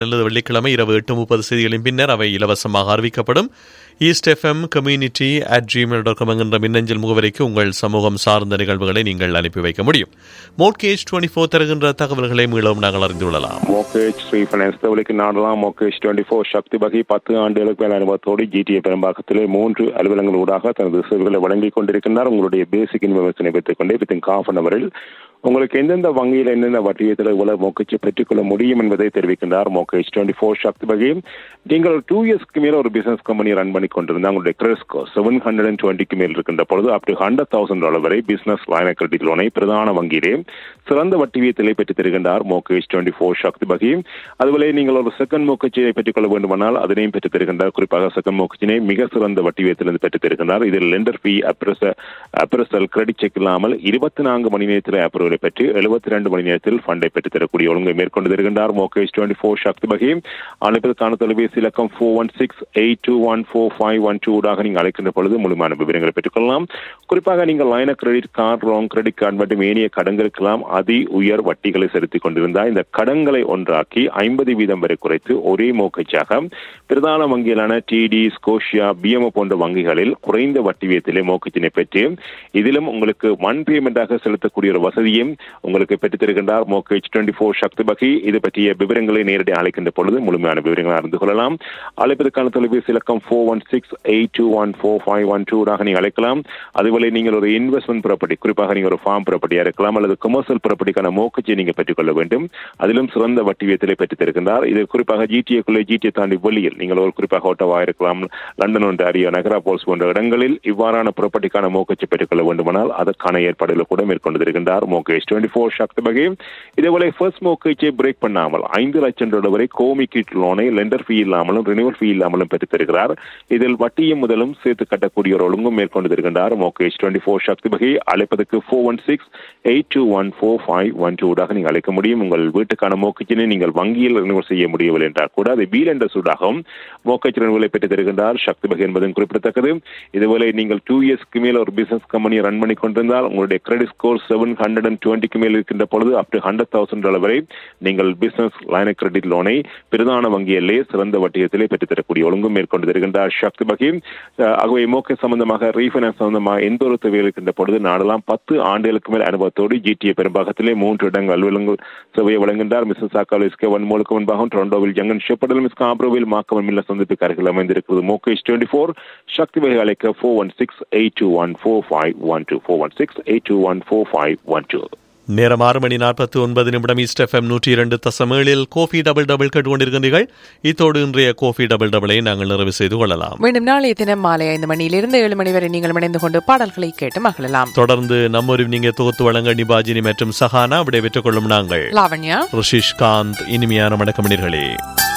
அல்லது வெள்ளிக்கிழமை இரவு எட்டு முப்பது செய்திகளின் பின்னர் அவை இலவசமாக அறிவிக்கப்படும் East FM community at Gmail dot com என்ற மின்னஞ்சல் முகவரிக்கு உங்கள் சமூகம் சார்ந்த நிகழ்வுகளை நீங்கள் அனுப்பி வைக்க முடியும் மோட்கேஜ் டுவெண்ட்டி ஃபோர் தருகின்ற தகவல்களை மீளவும் நாங்கள் அறிந்து கொள்ளலாம் மோகேஜ் ரீஃபைனான்ஸ் தவளைக்கு நாடலாம் மோகேஜ் டுவெண்ட்டி ஃபோர் சக்தி வகை பத்து ஆண்டுகளுக்கு மேல் அனுபவத்தோடு ஜிடிஏ பெரும்பாக்கத்திலே மூன்று அலுவலகங்கள் ஊடாக தனது சேவைகளை வழங்கிக் கொண்டிருக்கின்றார் உங்களுடைய பேசிக் இன்வெஸ்டினை பெற்றுக் கொண்டே வித்தின் காஃப் அன் அவரில் உங்களுக்கு எந்தெந்த வங்கியில் எந்தெந்த வட்டியத்தில் இவ்வளவு மோக்கேஜ் பெற்றுக்கொள்ள முடியும் என்பதை தெரிவிக்கின்றார் மோகேஜ் டுவெண்ட்டி ஃபோர் சக்தி வகையும் நீங்கள் டூ இயர்ஸ்க்கு மேல ஒரு பிசினஸ் கம்பெனி ரன் பண்ணி கொண்டிருந்தால் உங்களுடைய credit score seven hundred and டுவெண்ட்டிக்கு மேல் இருக்கின்ற பொழுது up to hundred thousand dollar வரை பிசினஸ் லைன கிரெடிட் லோனை பிரதான வங்கியிலே சிறந்த வட்டி வீதத்திலே பெற்றுத் தருகின்றார் மோகேஜ் டுவெண்ட்டி ஃபோர் சக்தி வகையும் அதுபோல நீங்கள் ஒரு செகண்ட் மோக்கச்சினை பெற்றுக்கொள்ள வேண்டுமானால் அதனையும் பெற்றுத் தருகின்றார் குறிப்பாக செகண்ட் மோக்கச்சினை மிக சிறந்த வட்டி வீதத்திலிருந்து பெற்றுத் தருகின்றார் இதில் லெண்டர் ஃபீ அப்ரஸ் அப்ரசல் கிரெடிட் செக் இல்லாமல் இருபத்தி நான்கு மணி நேரத்தில் அப்ரூவலை பெற்று எழுபத்தி ரெண்டு மணி நேரத்தில் ஃபண்டை பெற்றுத் தரக்கூடிய ஒழுங்கை மேற்கொண்டு தருகின்றார் மோகேஜ் டுவெண்ட்டி ஃபோர் சக்தி வகையும் அழைப்பதற்கான தொலைபேசி இலக்கம் four one six eight two one four five one two ஊடாக நீங்கள் அழைக்கின்ற பொழுது முழுமையான விவரங்களை பெற்றுக்கொள்ளலாம் குறிப்பாக நீங்கள் லைன கிரெடிட் கார்டு ரோங் கிரெடிட் கார்டு மற்றும் ஏனைய கடன்களுக்கெல்லாம் அதி உயர் வட்டிகளை செலுத்திக் கொண்டிருந்தால் இந்த கடன்களை ஒன்றாக்கி ஐம்பது வீதம் வரை குறைத்து ஒரே மோக்கச்சாக பிரதான வங்கிகளான டிடி ஸ்கோஷியா பிஎம்ஓ போன்ற வங்கிகளில் குறைந்த வட்டி வீதத்திலே மோக்கச்சினை பெற்று இதிலும் உங்களுக்கு ஒன் பேமெண்டாக செலுத்தக்கூடிய ஒரு வசதியும் உங்களுக்கு பெற்றுத் தருகின்றார் மோக்கேஜ் டுவெண்ட்டி ஃபோர் சக்தி பகி இது பற்றிய விவரங்களை நேரடி அழைக்கின்ற பொழுது முழுமையான விவரங்களை அறிந்து கொள்ளலாம் அழைப்பதற்கான தொலைபேசி இலக்கம் four one six eight two one four five one டூடாக நீங்கள் அழைக்கலாம் அதுபோல நீங்கள் ஒரு இன்வெஸ்ட்மெண்ட் ப்ராப்பர்ட்டி குறிப்பாக நீங்கள் ஒரு ஃபார்ம் ப்ராப்பர்ட்டியாக இருக்கலாம் அல்லது கமர்ஷியல் ப்ராப்பர்ட்டிக்கான மோக்கச்சை நீங்கள் பெற்றுக்கொள்ள வேண்டும் அதிலும் சிறந்த வட்டி வீதத்திலே பெற்றுத் தருகின்றார் இது குறிப்பாக ஜிடிஏக்குள்ளே ஜிடிஏ தாண்டி வெளியில் நீங்கள் ஒரு குறிப்பாக ஓட்டவாக இருக்கலாம் லண்டன் ஒன்றாரியோ நகரா போல்ஸ் போன்ற இடங்களில் இவ்வாறான ப்ராப்பர்ட்டிக்கான மோக்கச்சை பெற்றுக்கொள்ள வேண்டுமானால் அதற்கான ஏற்பாடுகளை கூட மேற்கொண்டு வருகின்றார் மோகேஜ் டுவெண்ட்டி ஃபோர் சக்தி வகை இதேபோல ஃபர்ஸ்ட் மோக்கேஜை பிரேக் பண்ணாமல் ஐந்து லட்சம் டாலர் வரை கோமி கிட் லோனை லெண்டர் ஃபீ இல்லாமலும் ரினிவல் ஃபீ இல்லாமலும் பெற்றுத் தருகிறார் இதில் வட்டியும் முதலும் சேர்த்து கட்டக்கூடிய ஒரு ஒழுங்கும் மேற்கொண்டு தருகின்றார் மோகேஜ் டுவெண்ட்டி ஃபோர் சக்தி வகை அழைப்பதற்கு four one six eight two one four five one டூடாக நீங்கள் அழைக்க முடியும் உங்கள் வீட்டுக்கான மோக்கச்சினை நீங்கள் வங்கியில் ரினிவல் செய்ய முடியவில்லை என்றால் கூட அது வீல் என்ற சூடாகவும் மோக்கச் ரினிவலை பெற்றுத் தருகின்றார் சக்தி வகை என்பதும் குறிப்பிடத்தக்கது இதுபோல நீங்கள் டூ இயர்ஸ்க்கு மேல் ஒரு பிசினஸ் கம்பெனியை ரன் பண்ணி கொண்டிருந்தால் உங்களுடைய credit score seven hundred and டுவெண்ட்டிக்கு மேல் இருக்கின்ற பொழுது up to hundred thousand dollar வரை நீங்கள் பிசினஸ் லைன கிரெடிட் லோனை பிரதான வங்கியிலே சிறந்த வட்டியத்திலே பெற்றுத் தரக்கூடிய ஒழுங்கும் மேற்கொண்டு தருகின்றார் சக்தி பகி ஆகவே மோக்கே சம்பந்தமாக ரீஃபைனான்ஸ் சம்பந்தமாக எந்த ஒரு தேவையில் இருக்கின்ற பொழுது நாடெல்லாம் பத்து ஆண்டுகளுக்கு மேல் அனுபவத்தோடு ஜிடிஏ பெரும்பாகத்திலே மூன்று இடங்கள் அலுவலகங்கள் சேவையை வழங்குகின்றார் மிஸ்ஸஸ் சாக்காலிஸ்கே வன்மூலுக்கு முன்பாகவும் டொரண்டோவில் ஜங்கன் ஷெப்படல் மிஸ் காப்ரோவில் மாக்கவன் மில்ல சந்திப்புக்கு அருகில் அமைந்திருக்கிறது மோகேஷ் டுவெண்ட்டி ஃபோர் சக்தி வகை அழைக்க four one six eight two one four five one two four one six eight two one four five one two நேரம் ஆறு மணி நாற்பத்தி ஒன்பது நிமிடம் ஈஸ்ட் எஃப்எம் நூற்றி இரண்டு தசமேழில் கோஃபி டபுள் டபுள் கேட்டுக்கொண்டிருக்கின்றீர்கள் இத்தோடு இன்றைய கோஃபி டபுள் டபுளை நாங்கள் நிறைவு செய்து கொள்ளலாம் மீண்டும் நாளைய தினம் மாலை ஐந்து மணியிலிருந்து ஏழு மணி வரை நீங்கள் இணைந்து கொண்டு பாடல்களை கேட்டு மகிழலாம் தொடர்ந்து நம்மொரு நீங்க தொகுத்து வழங்க நிபாஜினி மற்றும் சஹானா விடை பெற்றுக் கொள்ளும் நாங்கள் லாவண்யா ரிஷிஷ் காந்த் இனிமையான வணக்கமணிர்களே